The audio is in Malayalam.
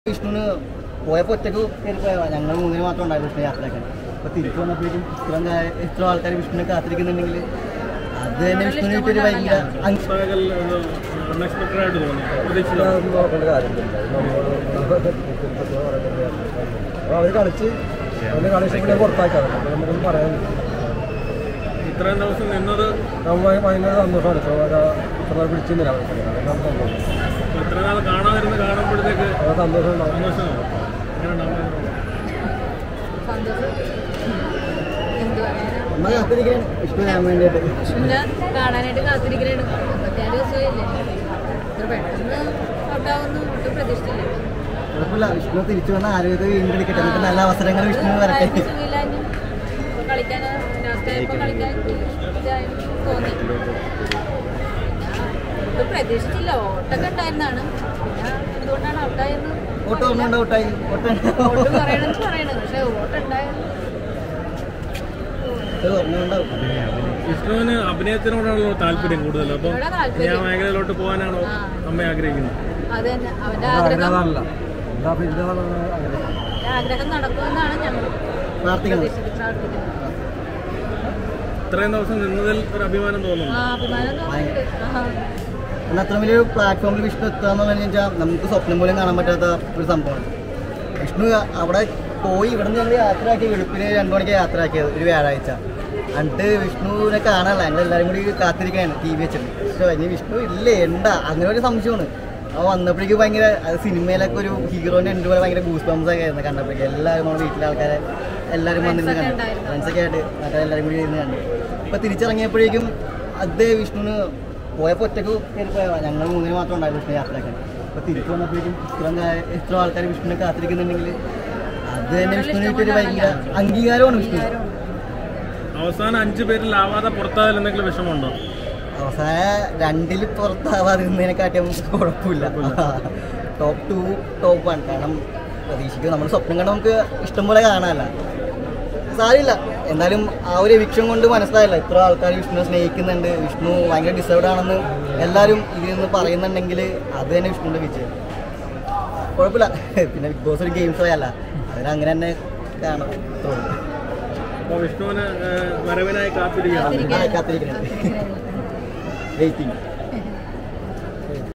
വിഷ്ണുവിന് പോയപ്പോൾ ഒറ്റക്ക് കയറി പോയതാ ഞങ്ങൾ മൂന്നിന് മാത്രം ഉണ്ടായിരുന്നു വിഷ്ണു യാത്രയാക്കാൻ അപ്പൊ തിരിച്ചു വന്നപ്പോഴേക്കും ഇത്രയും കാ- ഇത്ര ആൾക്കാർ വിഷ്ണുവിനെ കാത്തിരിക്കുന്നുണ്ടെങ്കിൽ അത് തന്നെ വിഷ്ണുവിന് കിട്ടിയൊരു ഭയങ്കര അങ്- അൺഎക്സ്പെക്ടഡ് ആയിട്ട് തോന്നി പ്രതീക്ഷിച്ചില്ല നോക്കേണ്ട കാര്യമില്ല അവർ കളിച്ച് അവര് കളിച്ച് പുറത്താക്കാതെ നമുക്കൊന്നും പറയാനില്ല ഇത്രയും ദിവസം നിന്നത് നമ്മൾ ഭയങ്കര സന്തോഷമാണ് ഇത്ര ഇത്ര പിടിച്ചിരുന്നില്ല നമുക്ക് സന്തോഷം ഇത്ര നാൾ കാണാതിരുന്ന് കാണുമ്പോഴത്തേക്ക് അത് സന്തോഷം ഉണ്ടാവും സന്തോഷമാവും എങ്ങനെയുണ്ടാവും സന്തോഷം എന്ത് പറയാനാ നമ്മൾ കാത്തിരിക്കുകയാണ് വിഷ്ണു വരാൻ വേണ്ടിയിട്ട് വിഷ്ണുവിനെ കാണാനായിട്ട് കാത്തിരിക്കണേണ് പത്തിയാറ് ദിവസമായില്ലേ ഇത്ര പെട്ടെന്ന് ഔട്ടാവുന്നു ഒട്ടും പ്രതീക്ഷിച്ചില്ല കുഴപ്പമില്ല വിഷ്ണു തിരിച്ചു വന്ന ആരോഗ്യത്തെ വീണ്ടെടുക്കട്ടെ എന്നിട്ട് നല്ല അവസരങ്ങൾ വിഷ്ണു വരട്ടെ ആർക്കും സുഖമില്ലാഞ്ഞും ഇപ്പൊ കളിക്കാൻ ലാസ്റ്റ് ആയപ്പോൾ കളിക്കാൻ ഇതായി തോന്നി പിന്നെ ഒട്ടും പ്രതീക്ഷിച്ചില്ല ഓട്ടൊക്കെ ഉണ്ടായിരുന്നാണ് പിന്നെ എന്തുകൊണ്ടാണ് ഔട്ടായെന്ന് ഓട്ടോ ഒന്നും ഔട്ടായി ഓട്ടോ ഓട്ട് പറയണമെന്ന് പറയണത് പക്ഷെ ഓട്ടം ഉണ്ടായിരുന്നു ഓർമ്മയുണ്ടാവും വിഷ്ണുവിന് അഭിനയത്തിനോടാണല്ലോ താല്പര്യം കൂടുതൽ അപ്പം ഇവിടെ ഇനി ആ താല്പര്യം മേഖലയിലോട്ട് പോകാനാണോ ആ. അമ്മ ആഗ്രഹിക്കുന്നത് അത് തന്നെ അവന്റെ ആഗ്രഹം ആഗ്രഹമല്ല എന്താ പിന്നെ ആഗ്രഹം അവന്റെ ആഗ്രഹം നടക്കുമെന്നാണ് ഞങ്ങൾ പ്രാർത്ഥിക്കണം പ്രതീക്ഷിക്കുന്നത് പ്രാർത്ഥിക്കുന്നത് ഇത്രയും ദിവസം നിന്നതിൽ ഒരു അഭിമാനം തോന്നുന്നു ആ അഭിമാനം തോന്നുന്നുണ്ട് ആ. എന്നാൽ അത്ര വലിയൊരു പ്ലാറ്റ്ഫോമിൽ വിഷ്ണു എത്തുക എന്ന് പറഞ്ഞു വെച്ചാൽ നമുക്ക് സ്വപ്നം പോലും കാണാൻ പറ്റാത്ത ഒരു സംഭവമാണ് വിഷ്ണു അവിടെ പോയി ഇവിടെ നിന്ന് ഞങ്ങൾ യാത്രയാക്കി വെളുപ്പിന് രണ്ടു മണിക്ക് യാത്രയാക്കിയത് ഒരു വ്യാഴാഴ്ച എന്നിട്ട് വിഷ്ണുവിനെ കാണാനല്ല ഞങ്ങൾ എല്ലാവരും കൂടി കാത്തിരിക്കുകയാണ് ടി വി വെച്ചിട്ട് പക്ഷേ ഇനി വിഷ്ണു ഇല്ലേ എന്താ അങ്ങനെ ഒരു സംശയമാണ് അവ വന്നപ്പോഴേക്ക് ഭയങ്കര അത് സിനിമയിലൊക്കെ ഒരു ഹീറോൻ്റെ എൻ്റെ പോലെ ഭയങ്കര ഗൂസ് ബംസ് ഒക്കെ ആയിരുന്നു കണ്ടപ്പോഴേക്ക് എല്ലാവരും നമ്മുടെ വീട്ടിലെ ആൾക്കാരെ എല്ലാവരും വന്നിരുന്ന് Friends ഒക്കെ കണ്ടു ഉണ്ടായിരുന്നു. ഫ്രണ്ട്സൊക്കെ ആയിട്ട് മറ്റേ എല്ലാവരും കൂടി ഇരുന്ന് കണ്ടു ഇപ്പം തിരിച്ചിറങ്ങിയപ്പോഴേക്കും അത് വിഷ്ണുവിന് പോയപ്പോൾ ഒറ്റക്ക് കയറി പോയതാ ഞങ്ങൾ മൂന്നിന് മാത്രം ഉണ്ടായിരുന്നു വിഷ്ണു യാത്രയാക്കാൻ അപ്പോൾ തിരിച്ചു വന്നപ്പോഴേക്കും ഇത്രയും കാ- ഇത്ര ആൾക്കാർ വിഷ്ണുവിനെ കാത്തിരിക്കുന്നുണ്ടെങ്കിൽ അത് തന്നെ വിഷ്ണുവിന് കിട്ടിയൊരു ഭയങ്കര അംഗീകാരമാണ് വിഷ്ണു അവസാനം അഞ്ചു പേരിലാവാതെ പുറത്തായാൽ എന്തെങ്കിലും വിഷമമുണ്ടോ അവസാന രണ്ടിൽ പുറത്താവാതിരുന്നതിനെക്കാട്ടിയും കുഴപ്പമില്ല ടോപ്പ് ടു ടോപ്പ് വൺ കാരണം പ്രതീക്ഷിക്കും നമ്മൾ സ്വപ്നം കണ്ട് നമുക്ക് ഇഷ്ടം പോലെ കാണാനല്ല സാരമില്ല എന്നാലും ആ ഒരു എവിക്ഷൻ കൊണ്ട് മനസ്സിലായില്ല ഇത്ര ആൾക്കാർ വിഷ്ണുവിനെ സ്നേഹിക്കുന്നുണ്ട് വിഷ്ണു ഭയങ്കര ഡിസേർവ്ഡ് ആണെന്ന് എല്ലാവരും ഇതിൽ നിന്ന് പറയുന്നുണ്ടെങ്കിൽ അത് തന്നെ വിഷ്ണുവിൻ്റെ വിജയം കുഴപ്പമില്ല പിന്നെ ബിഗ് ബോസ് ഒരു ഗെയിം ഷോ അല്ല അതിനങ്ങനെ തന്നെ കാണാം ഇത്രേ ഉള്ളൂ. അപ്പോൾ വിഷ്ണുവിന് ഏഹ്, വരവിനായി കാത്തിരിക്കുകയാണ് കാത്തിരിക്കുകയാണ്. കാത്തിരിക്കുന്നുണ്ട് വെയിറ്റിംഗ്